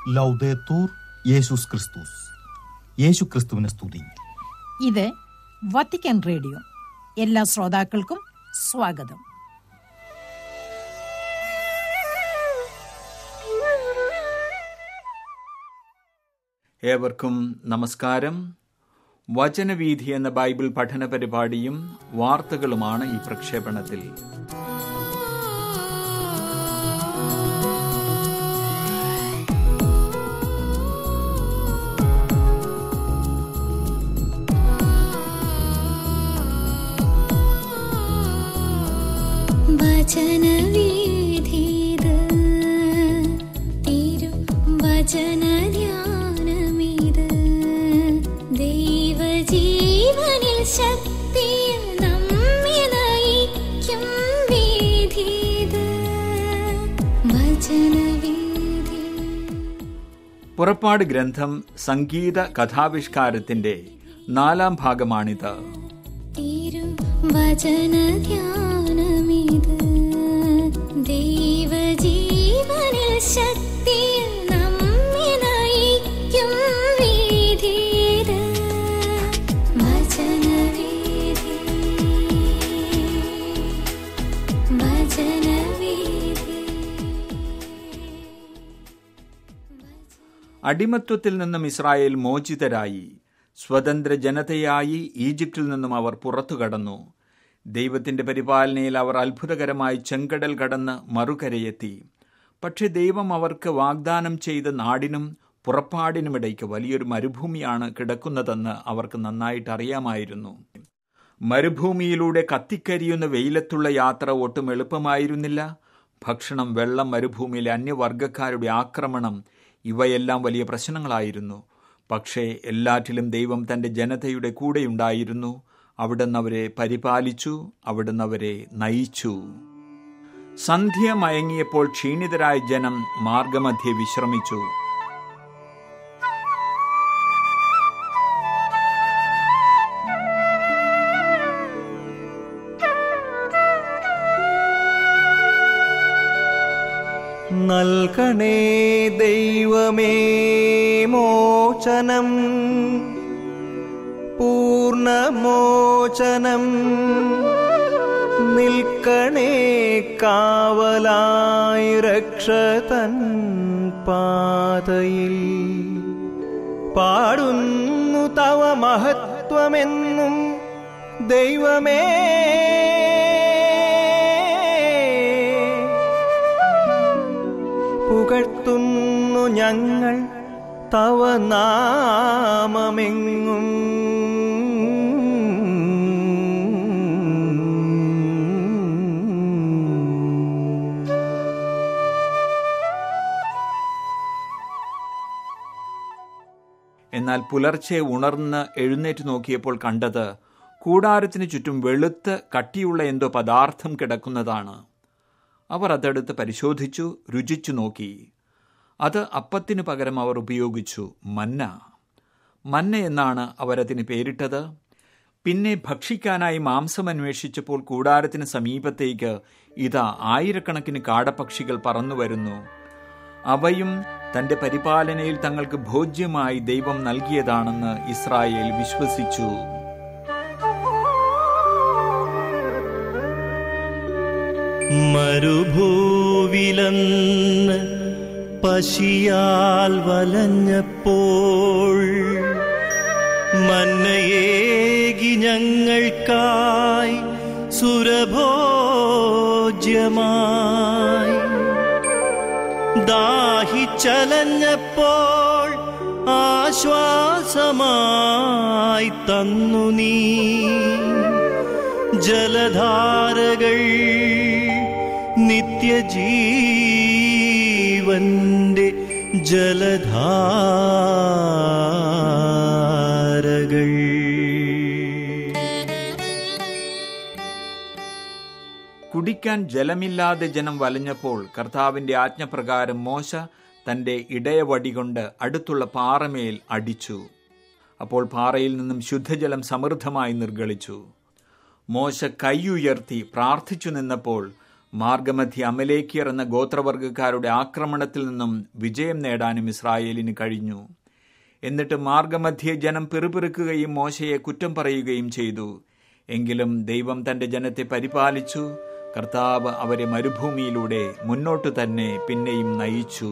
ലൗദേത്തൂർ യേശുസ് ക്രിസ്തുസ് യേശു ക്രിസ്തുവിനെ സ്തുതി ഇത് വത്തിക്കാൻ റേഡിയോ എല്ലാ ശ്രോതാക്കൾക്കും സ്വാഗതം ഏവർക്കും നമസ്കാരം വചനവീഥി എന്ന ബൈബിൾ പഠന പരിപാടിയും വാർത്തകളുമാണ് ഈ പ്രക്ഷേപണത്തിൽ വചനവീഥിത് തിരു വചനധ്യാനമിത് ദൈവജീവനിൽ ശക്തിയിൽ നമ്മെ നയിക്കും വീഥിത് വചനവീഥി പുറപ്പാട് ഗ്രന്ഥം സംഗീത കഥാവിഷ്കാരത്തിന്റെ നാലാം ഭാഗമാണിത് തിരു വചനധ്യാനമിത് ദൈവജീവനിൽ ശക്തിയിൽ നമ്മെ നയിക്കും വീഥിത് വചനവീഥി വചനവീഥി അടിമത്വത്തിൽ നിന്നും ഇസ്രായേൽ മോചിതരായി സ്വതന്ത്ര ജനതയായി ഈജിപ്തിൽ നിന്നും അവർ പുറത്തു കടന്നു ദൈവത്തിന്റെ പരിപാലനയിൽ അവർ അത്ഭുതകരമായി ചെങ്കടൽ കടന്ന് മറുകരയെത്തി പക്ഷെ ദൈവം അവർക്ക് വാഗ്ദാനം ചെയ്ത നാടിനും പുറപ്പാടിനുമിടയ്ക്ക് വലിയൊരു മരുഭൂമിയാണ് കിടക്കുന്നതെന്ന് അവർക്ക് നന്നായിട്ട് അറിയാമായിരുന്നു മരുഭൂമിയിലൂടെ കത്തിക്കരിയുന്ന വെയിലത്തുള്ള യാത്ര ഒട്ടും എളുപ്പമായിരുന്നില്ല ഭക്ഷണം വെള്ളം മരുഭൂമിയിലെ അന്യവർഗക്കാരുടെ ആക്രമണം ഇവയെല്ലാം വലിയ പ്രശ്നങ്ങളായിരുന്നു പക്ഷേ എല്ലാറ്റിലും ദൈവം തന്റെ ജനതയുടെ കൂടെയുണ്ടായിരുന്നു അവിടുന്ന് അവരെ പരിപാലിച്ചു അവിടുന്ന് അവരെ നയിച്ചു സന്ധ്യ മയങ്ങിയപ്പോൾ ക്ഷീണിതരായ ജനം മാർഗമധ്യേ വിശ്രമിച്ചു നൽകണേ ദൈവമേ മോചനം പൂർണ്ണമോചനം നിൽക്കണേ കാവലായി രക്ഷതൻ പാതയിൽ പാടുന്നു തവ മഹത്വമെന്നും ദൈവമേ പുകഴ്ത്തുന്നു ഞങ്ങൾ തവ നാമമെങ്ങും എന്നാൽ പുലർച്ചെ ഉണർന്ന് എഴുന്നേറ്റ് നോക്കിയപ്പോൾ കണ്ടത് കൂടാരത്തിന് ചുറ്റും വെളുത്ത് കട്ടിയുള്ള എന്തോ പദാർത്ഥം കിടക്കുന്നതാണ് അവർ അതെടുത്ത് പരിശോധിച്ചു രുചിച്ചു നോക്കി അത് അപ്പത്തിനു പകരം അവർ ഉപയോഗിച്ചു മന്ന മന്ന എന്നാണ് അവരതിന് പേരിട്ടത് പിന്നെ ഭക്ഷിക്കാനായി മാംസം അന്വേഷിച്ചപ്പോൾ കൂടാരത്തിന് സമീപത്തേക്ക് ഇതാ ആയിരക്കണക്കിന് കാടപ്പക്ഷികൾ പറന്നു വരുന്നു അവയും തന്റെ പരിപാലനയിൽ തങ്ങൾക്ക് ഭോജ്യമായി ദൈവം നൽകിയതാണെന്ന് ഇസ്രായേൽ വിശ്വസിച്ചു മരുഭൂവിലന്ന് പശിയാൽ വലഞ്ഞപ്പോൾ മന്നയേകി ഞങ്ങൾക്കായി സുരഭോജ്യമായി ദാഹിച്ചലഞ്ഞപ്പോൾ ആശ്വാസമായി തന്നു നീ ജലധാരകൾ നിത്യജീവന്റെ ജലധാരകൾ കുടിക്കാൻ ജലമില്ലാതെ ജനം വലഞ്ഞപ്പോൾ കർത്താവിന്റെ ആജ്ഞപ്രകാരം മോശ തന്റെ ഇടയവടി കൊണ്ട് അടുത്തുള്ള പാറമേൽ അടിച്ചു അപ്പോൾ പാറയിൽ നിന്നും ശുദ്ധജലം സമൃദ്ധമായി നിർഗളിച്ചു മോശ കൈയുയർത്തി പ്രാർത്ഥിച്ചു നിന്നപ്പോൾ മാർഗമധ്യ അമലേക്കിയർ എന്ന ഗോത്രവർഗക്കാരുടെ ആക്രമണത്തിൽ നിന്നും വിജയം നേടാനും ഇസ്രായേലിന് കഴിഞ്ഞു എന്നിട്ട് മാർഗമധ്യേ ജനം പിറുപിറുക്കുകയും മോശയെ കുറ്റം പറയുകയും ചെയ്തു എങ്കിലും ദൈവം തന്റെ ജനത്തെ പരിപാലിച്ചു കർത്താവ് അവരെ മരുഭൂമിയിലൂടെ മുന്നോട്ട് തന്നെ പിന്നെയും നയിച്ചു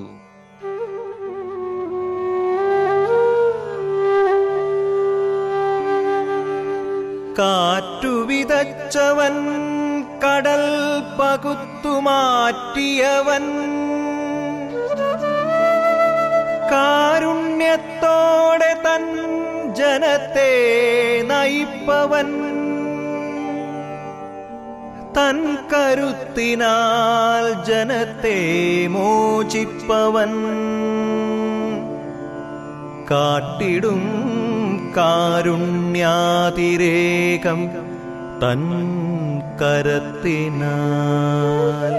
കാറ്റുവിതച്ചവൻ കടൽ പകുത്തുമാറ്റിയവൻ കാരുണ്യത്തോടെ തൻ ജനത്തെ നയിപ്പവൻ തൻ കരുത്തിനാൽ ജനത്തെ മോചിപ്പവൻ കാട്ടിടും കാരുണ്യാതിരേകം തൻ കരത്തിനാൽ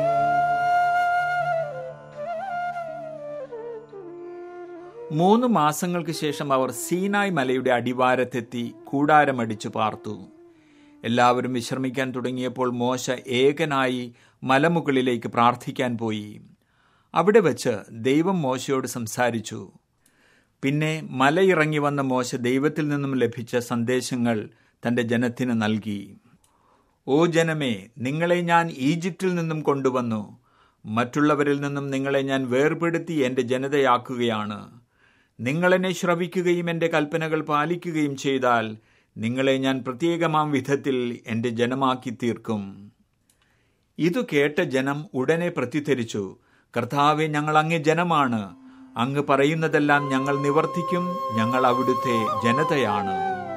മൂന്ന് മാസങ്ങൾക്ക് ശേഷം അവർ സീനായ് മലയുടെ അടിവാരത്തെത്തി കൂടാരമടിച്ചു പാർത്തു എല്ലാവരും വിശ്രമിക്കാൻ തുടങ്ങിയപ്പോൾ മോശ ഏകനായി മലമുകളിലേക്ക് പ്രാർത്ഥിക്കാൻ പോയി അവിടെ വച്ച് ദൈവം മോശയോട് സംസാരിച്ചു പിന്നെ മലയിറങ്ങി വന്ന മോശ ദൈവത്തിൽ നിന്നും ലഭിച്ച സന്ദേശങ്ങൾ തന്റെ ജനത്തിന് നൽകി ഓ ജനമേ നിങ്ങളെ ഞാൻ ഈജിപ്തിൽ നിന്നും കൊണ്ടുവന്നു മറ്റുള്ളവരിൽ നിന്നും നിങ്ങളെ ഞാൻ വേർപെടുത്തി എൻ്റെ ജനതയാക്കുകയാണ് നിങ്ങളെന്നെ ശ്രവിക്കുകയും എൻ്റെ കൽപ്പനകൾ പാലിക്കുകയും ചെയ്താൽ നിങ്ങളെ ഞാൻ പ്രത്യേകമാം വിധത്തിൽ എൻ്റെ ജനമാക്കി തീർക്കും ഇതു കേട്ട ജനം ഉടനെ പ്രത്യുത്തരിച്ചു കർത്താവെ ഞങ്ങൾ അങ്ങേ ജനമാണ് അങ്ങ് പറയുന്നതെല്ലാം ഞങ്ങൾ നിവർത്തിക്കും ഞങ്ങൾ അവിടുത്തെ ജനതയാണ്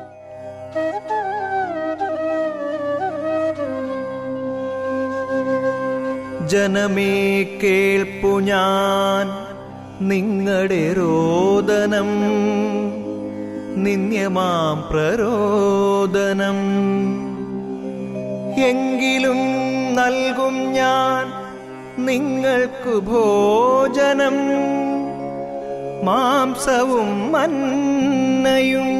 ജനമേ കേൾപ്പു ഞാൻ നിങ്ങളുടെ രോദനം നിന്യമാം പ്രരോദനം എങ്കിലും നൽകും ഞാൻ നിങ്ങൾക്കു ഭോജനം മാംസവും മന്നയും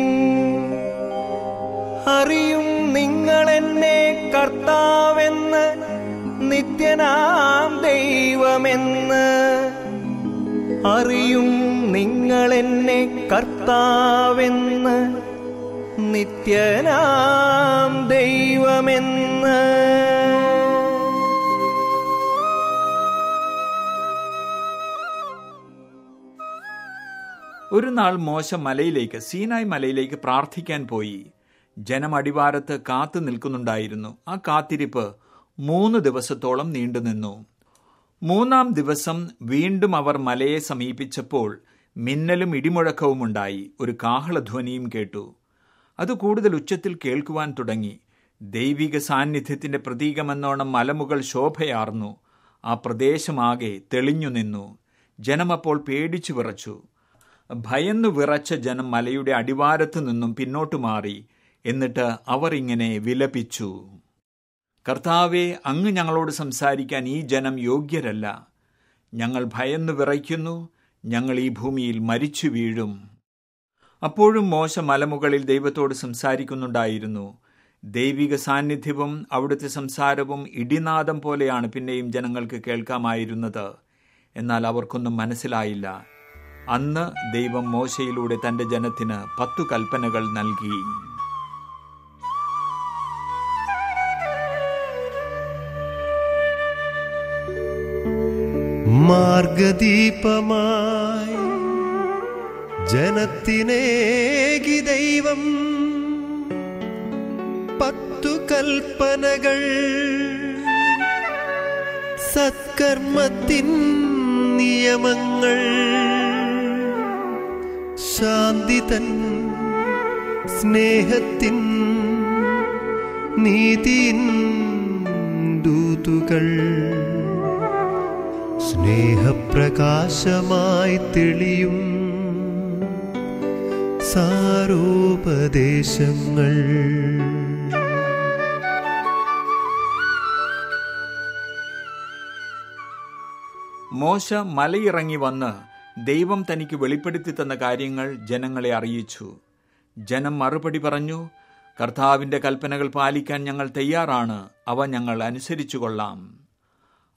അറിയും നിങ്ങളെന്നെ കർത്താവെന്ന് നിത്യനാം ദൈവമെന്ന് അറിയും നിങ്ങളെന്നെ കർത്താവെന്ന് നിത്യനാം ദൈവമെന്ന് ഒരു നാൾ മോശ മലയിലേക്ക് സീനായ് മലയിലേക്ക് പ്രാർത്ഥിക്കാൻ പോയി ജനം അടിവാരത്ത് കാത്തു നിൽക്കുന്നുണ്ടായിരുന്നു ആ കാത്തിരിപ്പ് മൂന്ന് ദിവസത്തോളം നീണ്ടുനിന്നു മൂന്നാം ദിവസം വീണ്ടും അവർ മലയെ സമീപിച്ചപ്പോൾ മിന്നലും ഇടിമുഴക്കവും ഉണ്ടായി ഒരു കാഹളധ്വനിയും കേട്ടു അത് കൂടുതൽ ഉച്ചത്തിൽ കേൾക്കുവാൻ തുടങ്ങി ദൈവിക സാന്നിധ്യത്തിന്റെ പ്രതീകമെന്നോണം മലമുകൾ ശോഭയാർന്നു ആ പ്രദേശമാകെ തെളിഞ്ഞു നിന്നു ജനമപ്പോൾ പേടിച്ചു വിറച്ചു ഭയന്നു വിറച്ച ജനം മലയുടെ അടിവാരത്തു നിന്നും പിന്നോട്ടു മാറി എന്നിട്ട് അവർ ഇങ്ങനെ വിലപിച്ചു കർത്താവെ അങ്ങ് ഞങ്ങളോട് സംസാരിക്കാൻ ഈ ജനം യോഗ്യരല്ല ഞങ്ങൾ ഭയന്നു വിറയ്ക്കുന്നു ഞങ്ങൾ ഈ ഭൂമിയിൽ മരിച്ചു വീഴും അപ്പോഴും മോശ മലമുകളിൽ ദൈവത്തോട് സംസാരിക്കുന്നുണ്ടായിരുന്നു ദൈവിക സാന്നിധ്യവും അവിടുത്തെ സംസാരവും ഇടിനാദം പോലെയാണ് പിന്നെയും ജനങ്ങൾക്ക് കേൾക്കാമായിരുന്നത് എന്നാൽ അവർക്കൊന്നും മനസ്സിലായില്ല അന്ന് ദൈവം മോശയിലൂടെ തന്റെ ജനത്തിന് പത്തു കൽപ്പനകൾ നൽകി മാർഗദീപമായി ജനത്തിനേകി ദൈവം പത്തു കൽപ്പനകൾ സത്കർമ്മത്തിൻ നിയമങ്ങൾ ശാന്തി തൻ സ്നേഹത്തിൻ നീതിൻ ദൂതുകൾ സ്നേഹപ്രകാശമായി തെളിയും സാരോപദേശങ്ങൾ മോശ മലയിറങ്ങി വന്ന് ദൈവം തനിക്ക് വെളിപ്പെടുത്തി തന്ന കാര്യങ്ങൾ ജനങ്ങളെ അറിയിച്ചു ജനം മറുപടി പറഞ്ഞു കർത്താവിന്റെ കൽപ്പനകൾ പാലിക്കാൻ ഞങ്ങൾ തയ്യാറാണ് അവ ഞങ്ങൾ അനുസരിച്ചു കൊള്ളാം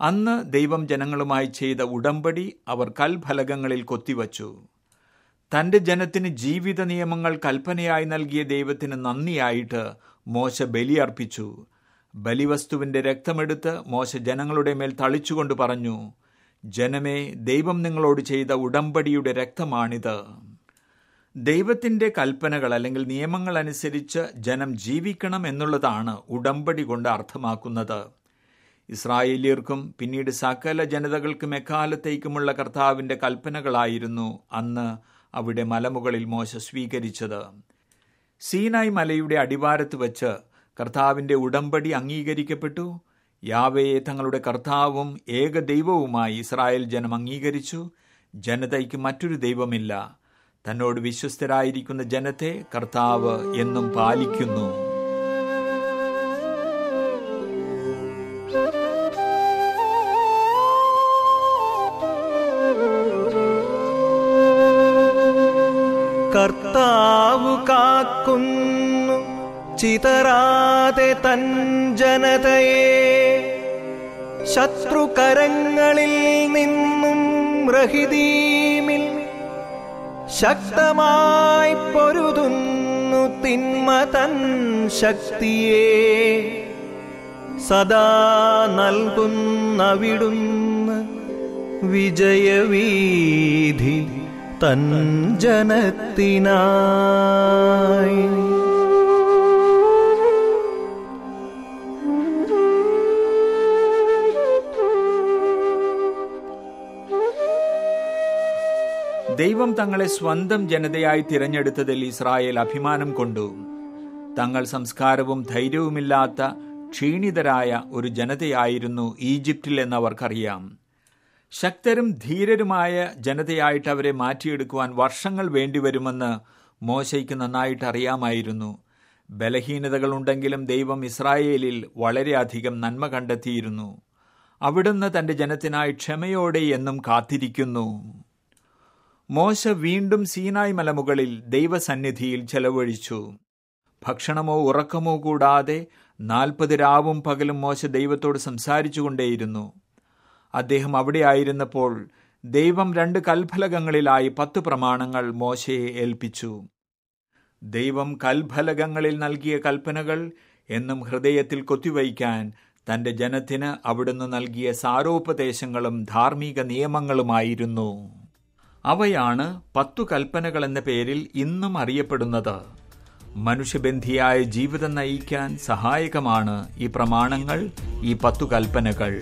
അന്ന് ദൈവം ജനങ്ങളുമായി ചെയ്ത ഉടമ്പടി അവർ കൽഫലകങ്ങളിൽ കൊത്തിവച്ചു തന്റെ ജനത്തിന് ജീവിത നിയമങ്ങൾ കൽപ്പനയായി നൽകിയ ദൈവത്തിന് നന്ദിയായിട്ട് മോശ ബലിയർപ്പിച്ചു ബലിവസ്തുവിന്റെ രക്തമെടുത്ത് മോശ ജനങ്ങളുടെ മേൽ തളിച്ചുകൊണ്ട് പറഞ്ഞു ജനമേ ദൈവം നിങ്ങളോട് ചെയ്ത ഉടമ്പടിയുടെ രക്തമാണിത് ദൈവത്തിന്റെ കൽപ്പനകൾ അല്ലെങ്കിൽ നിയമങ്ങൾ അനുസരിച്ച് ജനം ജീവിക്കണം എന്നുള്ളതാണ് ഉടമ്പടി കൊണ്ട് അർത്ഥമാക്കുന്നത് ഇസ്രായേലിയർക്കും പിന്നീട് സകല ജനതകൾക്കും എക്കാലത്തേക്കുമുള്ള കർത്താവിന്റെ കൽപ്പനകളായിരുന്നു അന്ന് അവിടെ മലമുകളിൽ മോശ സ്വീകരിച്ചത് സീനായ് മലയുടെ അടിവാരത്ത് വച്ച് കർത്താവിന്റെ ഉടമ്പടി അംഗീകരിക്കപ്പെട്ടു യാവയെ തങ്ങളുടെ കർത്താവും ഏക ദൈവവുമായി ഇസ്രായേൽ ജനം അംഗീകരിച്ചു ജനതയ്ക്ക് മറ്റൊരു ദൈവമില്ല തന്നോട് വിശ്വസ്തരായിരിക്കുന്ന ജനത്തെ കർത്താവ് എന്നും പാലിക്കുന്നു കർത്താവു കാക്കുന്നു ചിതറാതെ തൻ ജനതയെ ശത്രുകരങ്ങളിൽ നിന്നും റഹിദീമിൽ ശക്തമായി പൊരുതുന്നു തിന്മ തൻ ശക്തിയെ സദാ നൽകുന്നവിടുന്ന് വിജയവീധി തൻ ജനത്തിനായി ദൈവം തങ്ങളെ സ്വന്തം ജനതയായി തിരഞ്ഞെടുത്തതിൽ ഇസ്രായേൽ അഭിമാനം കൊണ്ടു തങ്ങൾ സംസ്കാരവും ധൈര്യവുമില്ലാത്ത ക്ഷീണിതരായ ഒരു ജനതയായിരുന്നു ഈജിപ്തിൽ എന്നവർക്കറിയാം ശക്തരും ധീരരുമായ ജനതയായിട്ട് അവരെ മാറ്റിയെടുക്കുവാൻ വർഷങ്ങൾ വേണ്ടിവരുമെന്ന് മോശയ്ക്ക് നന്നായിട്ട് അറിയാമായിരുന്നു ബലഹീനതകളുണ്ടെങ്കിലും ദൈവം ഇസ്രായേലിൽ വളരെയധികം നന്മ കണ്ടെത്തിയിരുന്നു അവിടുന്ന് തന്റെ ജനത്തിനായി ക്ഷമയോടെ എന്നും കാത്തിരിക്കുന്നു മോശ വീണ്ടും സീനായ് മലമുകളിൽ ദൈവസന്നിധിയിൽ ചെലവഴിച്ചു ഭക്ഷണമോ ഉറക്കമോ കൂടാതെ നാൽപ്പത് രാവും പകലും മോശ ദൈവത്തോട് സംസാരിച്ചുകൊണ്ടേയിരുന്നു അദ്ദേഹം അവിടെ ആയിരുന്നപ്പോൾ ദൈവം രണ്ട് കൽഫലകങ്ങളിലായി പത്ത് പ്രമാണങ്ങൾ മോശയെ ഏൽപ്പിച്ചു ദൈവം കൽഫലകങ്ങളിൽ നൽകിയ കൽപ്പനകൾ എന്നും ഹൃദയത്തിൽ കൊത്തിവയ്ക്കാൻ തന്റെ ജനത്തിന് അവിടുന്ന് നൽകിയ സാരോപദേശങ്ങളും ധാർമ്മിക നിയമങ്ങളുമായിരുന്നു അവയാണ് പത്തു കൽപ്പനകൾ എന്ന പേരിൽ ഇന്നും അറിയപ്പെടുന്നത് മനുഷ്യബന്ധിയായ ജീവിതം നയിക്കാൻ സഹായകമാണ് ഈ പ്രമാണങ്ങൾ ഈ പത്തു കൽപ്പനകൾ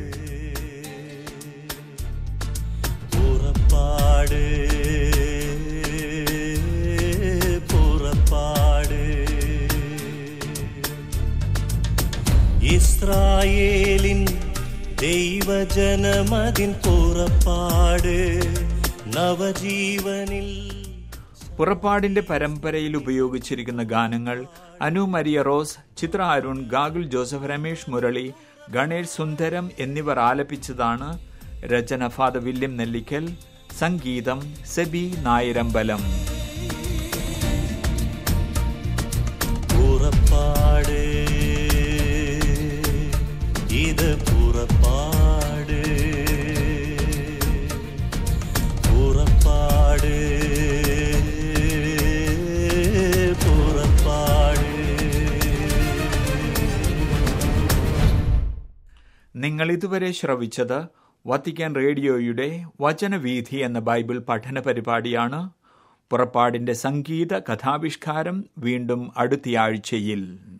പുറപ്പാട് പുറപ്പാട് ഇസ്രായേലിൻ ദൈവജനമതിൻ പുറപ്പാട് നവജീവനിൽ പുറപ്പാടിന്റെ പരമ്പരയിൽ ഉപയോഗിച്ചിരിക്കുന്ന ഗാനങ്ങൾ Anu Maria Rose Chithra Arun Gagul Joseph Ramesh Murali Ganesh Sundaram എന്നിവർ ആലപിച്ചതാണ് രചന ഫാദ വില്യം നെല്ലിക്കൽ സംഗീതം സെബി നായരമ്പലം പുറപ്പാട് ഇത് പുറപ്പാട് പുറപ്പാട് പുറപ്പാട് നിങ്ങൾ ഇതുവരെ ശ്രവിച്ചത് വത്തിക്കാൻ റേഡിയോയുടെ വചനവീഥി എന്ന ബൈബിൾ പഠന പരിപാടിയാണ് പുറപ്പാടിന്റെ സംഗീത കഥാവിഷ്കാരം വീണ്ടും അടുത്തയാഴ്ചയിൽ